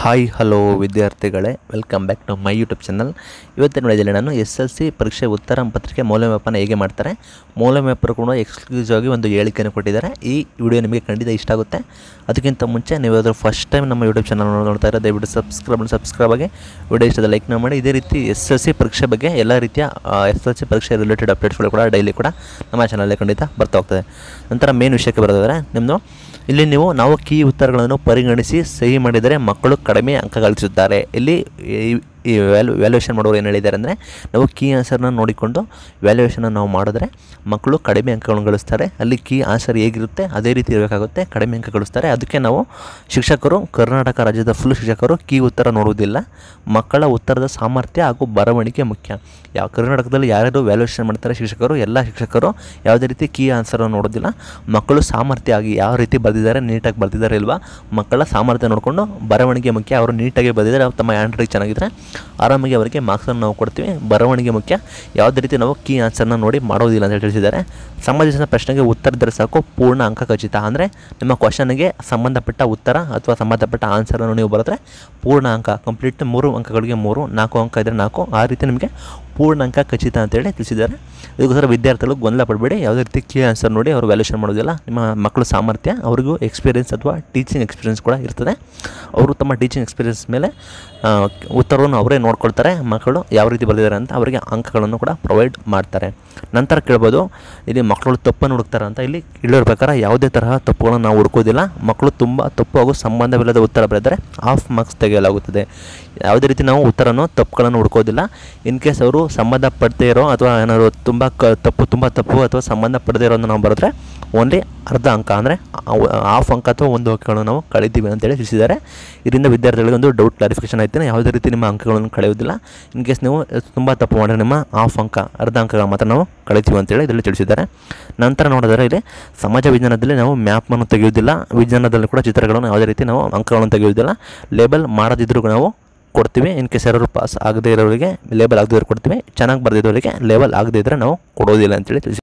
hi hello ವಿದ್ಯಾರ್ಥಿಗಳೇ welcome back to my YouTube channel ಇವತ್ತಿನ ವಿಡಿಯೋದಲ್ಲಿ ನಾನು ಎಸ್ ಎಲ್ ಸಿ ಪರೀಕ್ಷೆ ಉತ್ತರ ಪತ್ರಿಕೆ ಮೌಲ್ಯಮಾಪನ ಹೇಗೆ ಮಾಡ್ತಾರೆ ಮೌಲ್ಯಮಾಪನ ಕೂಡ ಎಕ್ಸ್ಕ್ಲೂಸಿವ್ ಆಗಿ ಒಂದು ಹೇಳಿಕೆಯನ್ನು ಕೊಟ್ಟಿದ್ದಾರೆ ಈ ವಿಡಿಯೋ ನಿಮಗೆ ಖಂಡಿತ ಇಷ್ಟ ಆಗುತ್ತೆ ಅದಕ್ಕಿಂತ ಮುಂಚೆ ನೀವು ಅದ್ರ ಫಸ್ಟ್ ಟೈಮ್ ನಮ್ಮ ಯೂಟ್ಯೂಬ್ ಚಾನಲ್ ನೋಡ್ತಾ ಇರೋ ದಯವಿಟ್ಟು ಸಬ್ಸ್ಕ್ರೈಬ್ ಸಬ್ಸ್ಕ್ರೈಬ್ ಆಗಿ ವಿಡಿಯೋ ಇಷ್ಟದ ಲೈಕ್ ಮಾಡಿ ಇದೇ ರೀತಿ ಎಸ್ ಎಲ್ ಸಿ ಪರೀಕ್ಷೆ ಬಗ್ಗೆ ಎಲ್ಲ ರೀತಿಯ ಎಸ್ ಎಲ್ ಸಿ ಪರೀಕ್ಷೆ ರಿಲೇಟೆಡ್ ಅಪ್ಡೇಟ್ಸ್ಗಳು ಕೂಡ ಡೈಲಿ ಕೂಡ ನಮ್ಮ ಚಾನಲಲ್ಲಿ ಖಂಡಿತ ಬರ್ತಾ ಹೋಗ್ತದೆ ನಂತರ ಮೇನ್ ವಿಷಯಕ್ಕೆ ಬರೋದಾದರೆ ನಿಮ್ಮದು ಇಲ್ಲಿ ನೀವು ನಾವು ಕೀ ಉತ್ತರಗಳನ್ನು ಪರಿಗಣಿಸಿ ಸಹಿ ಮಾಡಿದರೆ ಮಕ್ಕಳು ಕಡಿಮೆ ಅಂಕ ಗಳಿಸುತ್ತಾರೆ ಇಲ್ಲಿ ಈ- ಈ ವ್ಯಾಲ್ಯೂ ವ್ಯಾಲ್ಯೂಯೇಷನ್ ಮಾಡೋರು ಏನು ಹೇಳಿದ್ದಾರೆ ಅಂದರೆ ನಾವು ಕೀ ಆನ್ಸರ್ನ ನೋಡಿಕೊಂಡು ವ್ಯಾಲ್ಯೂಯೇಷನ್ನ ನಾವು ಮಾಡಿದ್ರೆ ಮಕ್ಕಳು ಕಡಿಮೆ ಅಂಕಗಳನ್ನು ಗಳಿಸ್ತಾರೆ ಅಲ್ಲಿ ಕೀ ಆನ್ಸರ್ ಹೇಗಿರುತ್ತೆ ಅದೇ ರೀತಿ ಇರಬೇಕಾಗುತ್ತೆ ಕಡಿಮೆ ಅಂಕ ಗಳಿಸ್ತಾರೆ ಅದಕ್ಕೆ ನಾವು ಶಿಕ್ಷಕರು ಕರ್ನಾಟಕ ರಾಜ್ಯದ ಫುಲ್ ಶಿಕ್ಷಕರು ಕೀ ಉತ್ತರ ನೋಡುವುದಿಲ್ಲ ಮಕ್ಕಳ ಉತ್ತರದ ಸಾಮರ್ಥ್ಯ ಹಾಗೂ ಬರವಣಿಗೆ ಮುಖ್ಯ ಯಾವ ಕರ್ನಾಟಕದಲ್ಲಿ ಯಾರ್ಯಾರು ವ್ಯಾಲ್ಯೂಯೇಷನ್ ಮಾಡ್ತಾರೆ ಶಿಕ್ಷಕರು ಎಲ್ಲ ಶಿಕ್ಷಕರು ಯಾವುದೇ ರೀತಿ ಕೀ ಆನ್ಸರನ್ನು ನೋಡೋದಿಲ್ಲ ಮಕ್ಕಳು ಸಾಮರ್ಥ್ಯ ಆಗಿ ಯಾವ ರೀತಿ ಬರೆದಿದ್ದಾರೆ ನೀಟಾಗಿ ಬರೆದಿದ್ದಾರೆ ಇಲ್ವಾ ಮಕ್ಕಳ ಸಾಮರ್ಥ್ಯ ನೋಡಿಕೊಂಡು ಬರವಣಿಗೆ ಮುಖ್ಯ ಅವರು ನೀಟಾಗಿ ಬರೆದಿದ್ದಾರೆ ಅವ್ರು ತಮ್ಮ ಹ್ಯಾಂಡ್ ರೈಟಿಂಗ್ ಚೆನ್ನಾಗಿದ್ರೆ ಆರಾಮಾಗಿ ಅವರಿಗೆ ಮಾರ್ಕ್ಸನ್ನು ನಾವು ಕೊಡ್ತೀವಿ ಬರವಣಿಗೆ ಮುಖ್ಯ ಯಾವುದೇ ರೀತಿ ನಾವು ಕೀ ಆನ್ಸರ್ನ ನೋಡಿ ಮಾಡೋದಿಲ್ಲ ಅಂತ ಹೇಳಿ ತಿಳಿಸಿದ್ದಾರೆ ಸಂಬಂಧಿಸಿದ ಪ್ರಶ್ನೆಗೆ ಉತ್ತರಿಸಿದರೆ ಸಾಕು ಪೂರ್ಣ ಅಂಕ ಖಚಿತ ಅಂದರೆ ನಿಮ್ಮ ಕ್ವಶನ್ಗೆ ಸಂಬಂಧಪಟ್ಟ ಉತ್ತರ ಅಥವಾ ಸಂಬಂಧಪಟ್ಟ ಆನ್ಸರನ್ನು ನೀವು ಬರೆದ್ರೆ ಪೂರ್ಣ ಅಂಕ ಕಂಪ್ಲೀಟ್ ಮೂರು ಅಂಕಗಳಿಗೆ ಮೂರು ನಾಲ್ಕು ಅಂಕ ಇದ್ದರೆ ನಾಲ್ಕು ಆ ರೀತಿ ನಿಮಗೆ ಪೂರ್ಣ ಅಂಕ ಖಚಿತ ಅಂತೇಳಿ ತಿಳಿಸಿದ್ದಾರೆ ಇದಕ್ಕೋಸ್ಕರ ವಿದ್ಯಾರ್ಥಿಗಳು ಗೊಂದಲ ಪಡಬೇಡಿ ಯಾವುದೇ ರೀತಿ ಕೀ ಆನ್ಸರ್ ನೋಡಿ ಅವರು ವ್ಯಾಲ್ಯೂಷನ್ ಮಾಡೋದಿಲ್ಲ ನಿಮ್ಮ ಮಕ್ಕಳು ಸಾಮರ್ಥ್ಯ ಅವ್ರಿಗೂ ಎಕ್ಸ್ಪೀರಿಯನ್ಸ್ ಅಥವಾ ಟೀಚಿಂಗ್ ಎಕ್ಸ್ಪೀರಿಯನ್ಸ್ ಕೂಡ ಇರ್ತದೆ ಅವರು ತಮ್ಮ ಟೀಚಿಂಗ್ ಎಕ್ಸ್ಪೀರಿಯನ್ಸ್ ಮೇಲೆ ಆ, ಉತ್ತರವನ್ನು ಅವರೇ ನೋಡ್ಕೊಳ್ತಾರೆ ಮಕ್ಕಳು ಯಾವ ರೀತಿ ಬರೆದಿದ್ದಾರೆ ಅಂತ ಅವರಿಗೆ ಅಂಕಗಳನ್ನು ಕೂಡ ಪ್ರೊವೈಡ್ ಮಾಡ್ತಾರೆ ನಂತರ ಕೇಳ್ಬೋದು ಇಲ್ಲಿ ಮಕ್ಕಳು ತಪ್ಪನ್ನು ಹುಡುಕ್ತಾರೆ ಅಂತ ಇಲ್ಲಿ ಇಲ್ಲಿರೋ ಪ್ರಕಾರ ಯಾವುದೇ ತರಹ ತಪ್ಪುಗಳನ್ನು ನಾವು ಹುಡುಕೋದಿಲ್ಲ ಮಕ್ಕಳು ತುಂಬ ತಪ್ಪು ಹಾಗೂ ಸಂಬಂಧವಿಲ್ಲದ ಉತ್ತರ ಬರೆದರೆ ಹಾಫ್ ಮಾರ್ಕ್ಸ್ ತೆಗೆಯಲಾಗುತ್ತದೆ ಯಾವುದೇ ರೀತಿ ನಾವು ಉತ್ತರನೋ ತಪ್ಪುಗಳನ್ನು ಹುಡುಕೋದಿಲ್ಲ ಇನ್ ಕೇಸ್ ಅವರು ಸಂಬಂಧಪಡದೇ ಇರೋ ಅಥವಾ ಏನಾದ್ರು ತುಂಬ ಕ ತಪ್ಪು ತುಂಬ ತಪ್ಪು ಅಥವಾ ಸಂಬಂಧಪಡದೇ ಇರೋದನ್ನ ನಾವು ಬರೆದ್ರೆ ಓನ್ಲಿ ಅರ್ಧ ಅಂಕ ಅಂದರೆ ಹಾಫ್ ಅಂಕ ಅಥವಾ ಒಂದು ಅಂಕಗಳನ್ನು ನಾವು ಕಳಿತೀವಿ ಅಂತೇಳಿ ತಿಳಿಸಿದ್ದಾರೆ ಇದರಿಂದ ವಿದ್ಯಾರ್ಥಿಗಳಿಗೆ ಒಂದು ಡೌಟ್ ಕ್ಲಾರಿಫಿಕೇಶನ್ ಆಯ್ತು ಯಾವುದೇ ರೀತಿ ನಿಮ್ಮ ಅಂಕಗಳನ್ನು ಕಳೆಯೋದಿಲ್ಲ ಇನ್ ಕೇಸ್ ನೀವು ತುಂಬ ತಪ್ಪು ಮಾಡಿದ್ರೆ ನಿಮ್ಮ ಹಾಫ್ ಅಂಕ ಅರ್ಧ ಅಂಕಗಳು ಮಾತ್ರ ನಾವು ಕಳಿತೀವಿ ಅಂತೇಳಿ ಇದರಲ್ಲಿ ತಿಳಿಸಿದ್ದಾರೆ ನಂತರ ನೋಡಿದರೆ ಇಲ್ಲಿ ಸಮಾಜ ವಿಜ್ಞಾನದಲ್ಲಿ ನಾವು ಮ್ಯಾಪನ್ನು ತೆಗೆಯುವುದಿಲ್ಲ ವಿಜ್ಞಾನದಲ್ಲಿ ಕೂಡ ಚಿತ್ರಗಳನ್ನು ಯಾವುದೇ ರೀತಿ ನಾವು ಅಂಕಗಳನ್ನು ತೆಗೆಯುವುದಿಲ್ಲ ಲೇಬಲ್ ಮಾಡದಿದ್ದರೂ ನಾವು ಕೊಡ್ತೀವಿ ಇನ್ ಕೇಸ್ ಯಾರು ಪಾಸ್ ಆಗದೇ ಇರೋರಿಗೆ ಲೇಬಲ್ ಆಗದೇ ಇರೋ ಕೊಡ್ತೀವಿ ಚೆನ್ನಾಗಿ ಬರೆದಿದ್ದವರಿಗೆ ಲೇಬಲ್ ಆಗದೇ ಇದ್ದರೆ ನಾವು ಕೊಡೋದಿಲ್ಲ ಅಂತೇಳಿ ತಿಳಿಸಿ